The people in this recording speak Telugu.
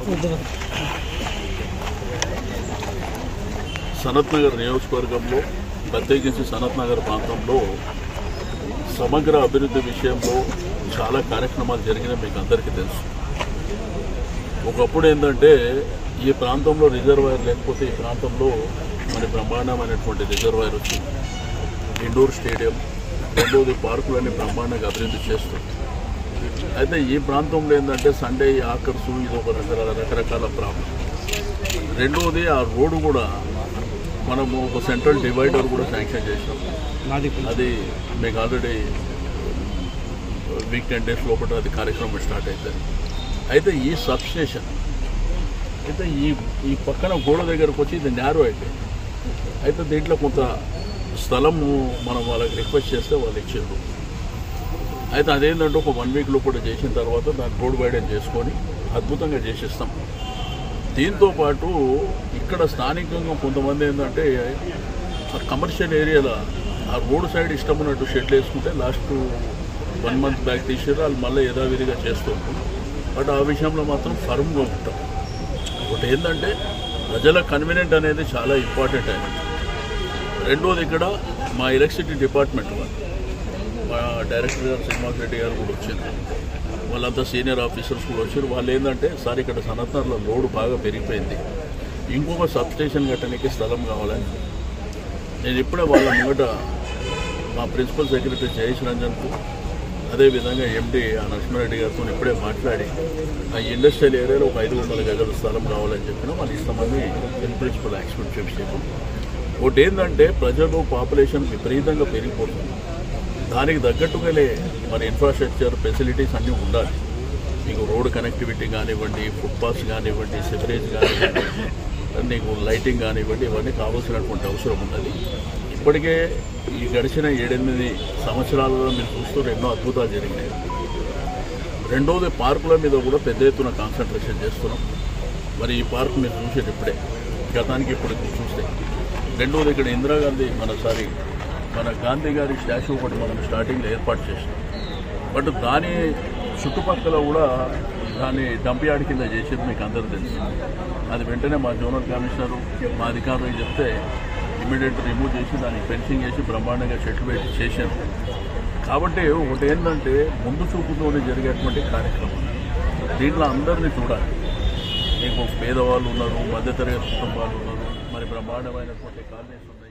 సనత్ నగర్ నియోజకవర్గంలో ప్రత్యేకించి సనత్ నగర్ ప్రాంతంలో సమగ్ర అభివృద్ధి విషయంలో చాలా కార్యక్రమాలు జరిగినాయి మీకు అందరికీ తెలుసు ఒకప్పుడు ఏంటంటే ఈ ప్రాంతంలో రిజర్వాయర్ లేకపోతే ఈ ప్రాంతంలో మన బ్రహ్మాండమైనటువంటి రిజర్వాయర్ వచ్చింది ఇండోర్ స్టేడియం రెండోది పార్కులన్నీ బ్రహ్మాండంగా అభివృద్ధి చేస్తుంది అయితే ఈ ప్రాంతంలో ఏంటంటే సండే ఆకర్సు ఇది ఒక రకరకాల రకరకాల ప్రాబ్లం రెండోది ఆ రోడ్డు కూడా మనము ఒక సెంట్రల్ డివైడర్ కూడా శాంక్షన్ చేసినాం అది మీకు ఆల్రెడీ వీక్ టెన్ డేస్ లోపల అది కార్యక్రమం స్టార్ట్ అవుతుంది అయితే ఈ సబ్స్టేషన్ అయితే ఈ ఈ పక్కన గోడ దగ్గరకు వచ్చి ఇది నేరో అయిపోయింది అయితే దీంట్లో కొంత స్థలము మనం వాళ్ళకి రిక్వెస్ట్ చేస్తే వాళ్ళు ఇచ్చారు అయితే అదేంటంటే ఒక వన్ వీక్ లోపల చేసిన తర్వాత దాన్ని రోడ్ వైడెన్ చేసుకొని అద్భుతంగా చేసిస్తాం దీంతో పాటు ఇక్కడ స్థానికంగా కొంతమంది ఏంటంటే ఆ కమర్షియల్ ఏరియాలో ఆ రోడ్ సైడ్ ఇష్టం ఉన్నట్టు షెడ్లు వేసుకుంటే లాస్ట్ వన్ మంత్ బ్యాక్ తీసారు వాళ్ళు మళ్ళీ యథావిధిగా చేస్తూ ఉంటాం బట్ ఆ విషయంలో మాత్రం ఫర్మ్గా ఉంటాం ఒకటి ఏంటంటే ప్రజల కన్వీనియంట్ అనేది చాలా ఇంపార్టెంట్ అయినది రెండోది ఇక్కడ మా ఎలక్ట్రిసిటీ డిపార్ట్మెంట్ వాళ్ళు మా డైరెక్టర్ గారు శ్రీనివాస్ రెడ్డి గారు కూడా వచ్చింది వాళ్ళంతా సీనియర్ ఆఫీసర్స్ కూడా వచ్చారు వాళ్ళు ఏంటంటే సార్ ఇక్కడ సనత్నర్లో లోడ్ బాగా పెరిగిపోయింది ఇంకొక సబ్ స్టేషన్ కట్టడానికి స్థలం కావాలని నేను ఇప్పుడే వాళ్ళ ముంగట మా ప్రిన్సిపల్ సెక్రటరీ జయేష్ రంజన్కు అదేవిధంగా ఎండి ఆ నరసింహారెడ్డి గారితో ఇప్పుడే మాట్లాడి ఆ ఇండస్ట్రియల్ ఏరియాలో ఒక ఐదు వందల గజల స్థలం కావాలని చెప్పినా వాళ్ళు ఇస్తామని ఇన్ ప్రిన్సిపల్ యాక్స్పెక్ట్ చేసాము ఒకటి ఏంటంటే ప్రజలు పాపులేషన్ విపరీతంగా పెరిగిపోతుంది దానికి తగ్గట్టుగానే మన ఇన్ఫ్రాస్ట్రక్చర్ ఫెసిలిటీస్ అన్నీ ఉండాలి మీకు రోడ్ కనెక్టివిటీ కానివ్వండి ఫుట్పాత్స్ కానివ్వండి సెవరేజ్ కానివ్వండి నీకు లైటింగ్ కానివ్వండి ఇవన్నీ కావాల్సినటువంటి అవసరం ఉన్నది ఇప్పటికే ఈ గడిచిన ఏడెనిమిది సంవత్సరాలలో మీరు చూస్తున్న ఎన్నో అద్భుతాలు జరిగినాయి రెండోది పార్కుల మీద కూడా పెద్ద ఎత్తున కాన్సన్ట్రేషన్ చేస్తున్నాం మరి ఈ పార్క్ మీరు చూసేది ఇప్పుడే గతానికి ఇప్పుడు చూస్తే రెండోది ఇక్కడ ఇందిరాగాంధీ మన సారి మన గాంధీ గారి స్టాచ్యూ ఒకటి మనం స్టార్టింగ్లో ఏర్పాటు చేసినాం బట్ దాని చుట్టుపక్కల కూడా దాన్ని డంప్ యార్డ్ కింద చేసేది మీకు అందరూ తెలుసు అది వెంటనే మా జోనల్ కమిషనర్ మా అధికారులకు చెప్తే ఇమీడియట్ రిమూవ్ చేసి దానికి ఫెన్సింగ్ చేసి బ్రహ్మాండంగా చెట్లు పెట్టి చేశాను కాబట్టి ఒకటి ఏంటంటే ముందు చూపుతోనే జరిగేటువంటి కార్యక్రమం దీంట్లో అందరినీ చూడాలి మీకు పేదవాళ్ళు ఉన్నారు మధ్యతరగతి కుటుంబాలు ఉన్నారు మరి బ్రహ్మాండమైనటువంటి కాలనీస్ ఉన్నాయి